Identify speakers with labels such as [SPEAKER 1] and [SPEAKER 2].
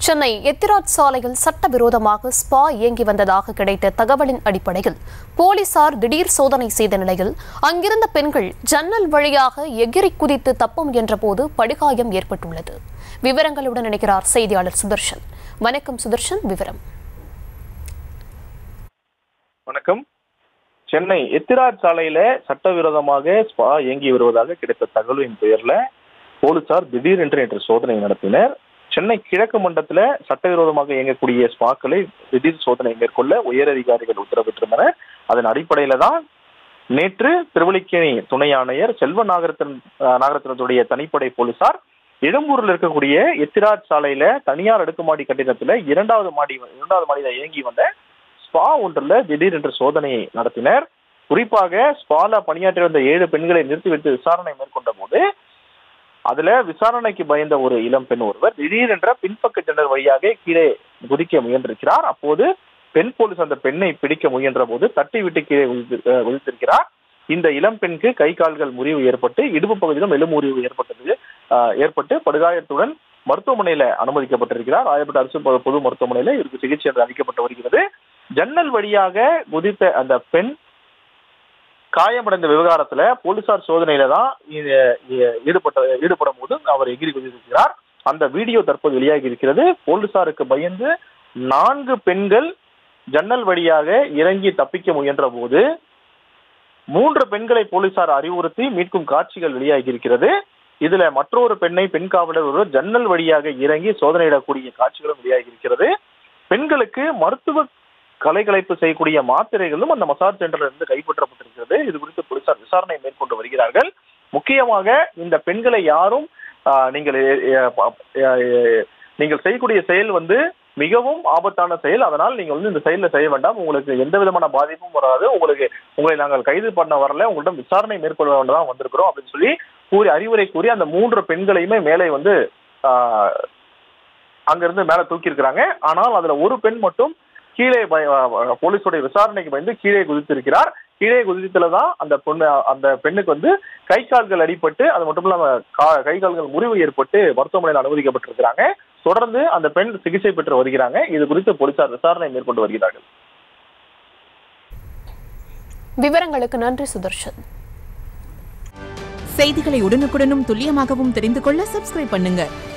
[SPEAKER 1] சென்னை எத்திராஜ் சாலையில் சட்டவிரோதமாக ஸ்பா இயங்கி வந்ததாக கிடைத்த தகவலின் அடிப்படையில் போலீசார் திடீர் சோதனை செய்த நிலையில் அங்கிருந்த பெண்கள் ஜன்னல் வழியாக எகிரி குதித்து தப்ப முயன்றபோது படுகாயம் ஏற்பட்டுள்ளது விவரங்களுடன் இணைக்கிறார் செய்தியாளர் சுதர்ஷன் வணக்கம் சுதர்ஷன் விவரம்
[SPEAKER 2] வணக்கம் சென்னை எத்திராஜ் சாலையில சட்டவிரோதமாக ஸ்பா இயங்கி வருவதாக கிடைத்த தகவலின் பெயர்ல போலீசார் திடீரென்று நேற்று சோதனை நடத்தினர் சென்னை கிழக்கு மண்டலத்துல சட்டவிரோதமாக இயங்கக்கூடிய ஸ்பாக்களை திடீர் சோதனை மேற்கொள்ள உயர் அதிகாரிகள் உத்தரவிட்டிருந்தனர் அதன் அடிப்படையில தான் நேற்று திருவல்லிக்கேணி துணை ஆணையர் செல்வ நாகரத்தன் அஹ், நாகரத்னத்துடைய தனிப்படை போலீசார் எழும்பூர்ல இருக்கக்கூடிய எத்திராஜ் சாலையில தனியார் அடுக்குமாடி கட்டிடத்துல இரண்டாவது மாடி இரண்டாவது மாடியில இயங்கி வந்த ஸ்பா ஒன்றுல திடீரென்று சோதனையை நடத்தினர் குறிப்பாக ஸ்பால பணியாற்றி வந்த ஏழு பெண்களை நிறுத்தி வைத்து விசாரணை மேற்கொண்ட போது அதுல விசாரணைக்கு பயந்த ஒரு இளம் பெண் ஒருவர் திடீரென்ற பின்பக்க ஜன்னல் வழியாக கீழே குதிக்க முயன்றிருக்கிறார் அப்போது பெண் போலீஸ் அந்த பெண்ணை பிடிக்க முயன்ற போது தட்டி விட்டு கீழே விழுந்து- அஹ் விழுத்திருக்கிறார் இந்த இளம் பெண்ணுக்கு கை கால்கள் முறிவு ஏற்பட்டு இடுப்பு பகுதியிலும் எலும்பு முறிவு ஏற்பட்டது அஹ், ஏற்பட்டு படுகாயத்துடன் மருத்துவமனையில அனுமதிக்கப்பட்டிருக்கிறார் ராயப்பேட்டை அரசு பொது- பொது மருத்துவமனையில இவருக்கு சிகிச்சை அளிக்கப்பட்டு வருகிறது ஜன்னல் வழியாக குதித்த அந்த பெண் காயமடைந்த விவகாரத்துல போலீசார் சோதனையில தான் இது- இ- ஈடுபட்ட ஈடுபடும் போது அவர் எகிரி குதித்திருக்கிறார் அந்த வீடியோ தற்போது வெளியாகி இருக்கிறது போலீசாருக்கு பயந்து நான்கு பெண்கள் ஜன்னல் வழியாக இறங்கி தப்பிக்க முயன்ற போது மூன்று பெண்களை போலீசார் அறிவுறுத்தி மீட்கும் காட்சிகள் வெளியாகி இருக்கிறது இதுல மற்றொரு பெண்ணை பெண் காவலர் ஒருவர் ஜன்னல் வழியாக இறங்கி சோதனையிடக்கூடிய காட்சிகளும் வெளியாகி இருக்கிறது பெண்களுக்கு மருத்துவ கலைகலைப்பு செய்யக்கூடிய மாத்திரைகளும் அந்த மசாஜ் சென்டர்ல இருந்து கைப்பற்றப்பட்டிருக்கிறது இது குறித்து போலீசார் விசாரணை மேற்கொண்டு வருகிறார்கள் முக்கியமாக இந்த பெண்களை யாரும் ஆஹ், நீங்கள் எ- எ- ப- எ- எ- நீங்கள் செய்யக்கூடிய செயல் வந்து மிகவும் ஆபத்தான செயல் அதனால் நீங்க வந்து இந்த செயலை செய்ய வேண்டாம் உங்களுக்கு எந்த விதமான பாதிப்பும் வராது உங்களுக்கு உங்களை நாங்கள் கைது பண்ண வரல உங்களிடம் விசாரணை மேற்கொள்ள வேண்டதான் வந்திருக்கிறோம் அப்படின்னு சொல்லி கூறி அறிவுரை கூறி அந்த மூன்று பெண்களையுமே மேலே வந்து ஆஹ், அங்கிருந்து மேல தூக்கி இருக்கிறாங்க ஆனால் அதுல ஒரு பெண் மட்டும் கீழே பய- அஹ் போலீஸோட விசாரணைக்கு பயந்து கீழே குதித்திருக்கிறார் கீழே குதித்துல தான் அந்த பொண்ணு அந்த பெண்ணுக்கு வந்து கை கால்கள் அடிபட்டு அது மட்டும் இல்லாம கா- கை கால்கள் முறிவு ஏற்பட்டு மருத்துவமனையில் அனுமதிக்கப்பட்டிருக்கிறாங்க தொடர்ந்து அந்த பெண் சிகிச்சை பெற்று வருகிறாங்க இது குறித்து போலீசார் விசாரணை மேற்கொண்டு வருகிறார்கள்
[SPEAKER 1] விவரங்களுக்கு நன்றி சுதர்ஷன்
[SPEAKER 3] செய்திகளை உடனுக்குடனும் துல்லியமாகவும் தெரிந்து கொள்ள சப்ஸ்கிரைப் பண்ணுங்க